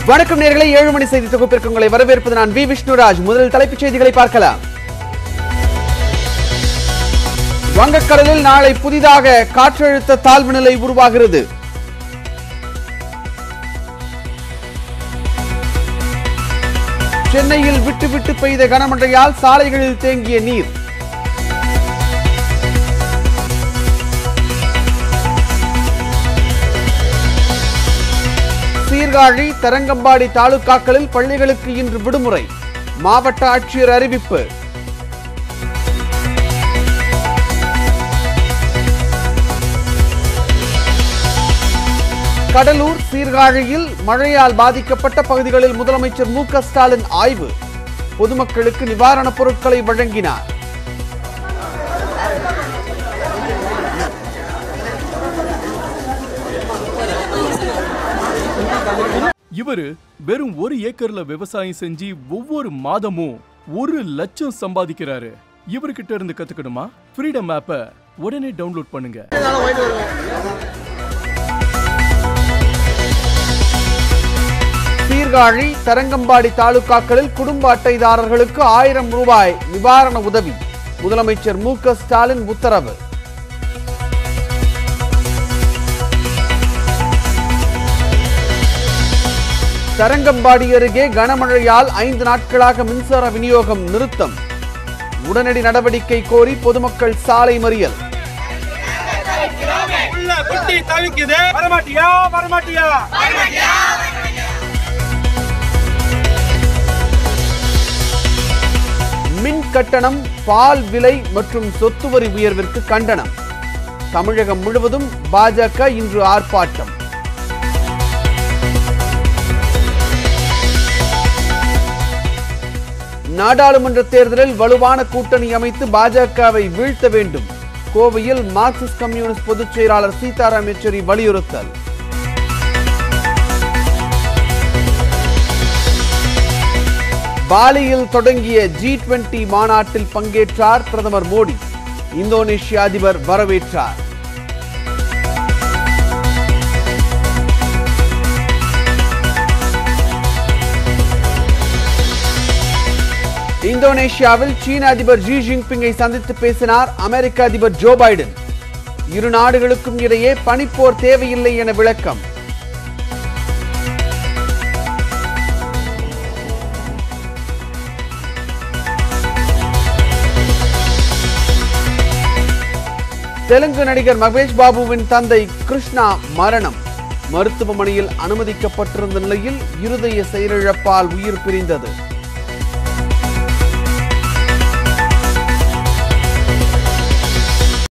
வணக்கம் நேர்களை ஏழு மணி செய்தி தொகுப்பிற்கு உங்களை வரவேற்பது நான் வி விஷ்ணுராஜ் முதலில் தலைப்புச் செய்திகளை பார்க்கலாம் வங்கக்கடலில் நாளை புதிதாக காற்றழுத்த தாழ்வு நிலை உருவாகிறது சென்னையில் விட்டு விட்டு பெய்த கனமழையால் சாலைகளில் தேங்கிய நீர் சீர்காழி தரங்கம்பாடி தாலுகாக்களில் பள்ளிகளுக்கு இன்று விடுமுறை மாவட்ட ஆட்சியர் அறிவிப்பு கடலூர் சீர்காழியில் மழையால் பாதிக்கப்பட்ட பகுதிகளில் முதலமைச்சர் மு க ஸ்டாலின் ஆய்வு பொதுமக்களுக்கு நிவாரணப் பொருட்களை வழங்கினார் இவரு வெறும் ஒரு ஏக்கர்ல விவசாயம் செஞ்சு ஒவ்வொரு மாதமும் ஒரு லட்சம் சம்பாதிக்கிறாரு இவர்கிட்ட இருந்து கத்துக்கணுமா ஃப்ரீடம் ஆப்பை உடனே டவுன்லோட் பண்ணுங்க சீர்காழி தரங்கம்பாடி தாலுகாக்களில் குடும்ப அட்டைதாரர்களுக்கு ஆயிரம் ரூபாய் நிவாரண உதவி முதலமைச்சர் மு க ஸ்டாலின் உத்தரவு தரங்கம்பாடி அருகே கனமழையால் ஐந்து நாட்களாக மின்சார விநியோகம் நிறுத்தம் உடனடி நடவடிக்கை கோரி பொதுமக்கள் சாலை மறியல் உள்ள குட்டி தவிக்குது வரமாட்டியா வரமாட்டியா மின் கட்டணம் பால் விலை மற்றும் சொத்து வரி உயர்விற்கு கண்டனம் தமிழகம் முழுவதும் பாஜக இன்று ஆர்ப்பாட்டம் நாடாளுமன்ற தேர்தலில் வலுவான கூட்டணி அமைத்து பாஜகவை வீழ்த்த வேண்டும் கோவையில் மார்க்சிஸ்ட் கம்யூனிஸ்ட் பொதுச் செயலாளர் சீதாராம் யெச்சூரி வலியுறுத்தல் பாலியில் தொடங்கிய ஜி டுவெண்டி மாநாட்டில் பங்கேற்றார் பிரதமர் மோடி இந்தோனேஷிய அதிபர் வரவேற்றார் இந்தோனேஷியாவில் சீன அதிபர் ஜி ஜின்பிங்கை சந்தித்து பேசினார் அமெரிக்க அதிபர் ஜோ பைடன் இரு நாடுகளுக்கும் இடையே பனிப்போர் தேவையில்லை என விளக்கம் தெலுங்கு நடிகர் மகேஷ் பாபுவின் தந்தை கிருஷ்ணா மரணம் மருத்துவமனையில் அனுமதிக்கப்பட்டிருந்த நிலையில் இருதய செயலிழப்பால் உயிர் பிரிந்தது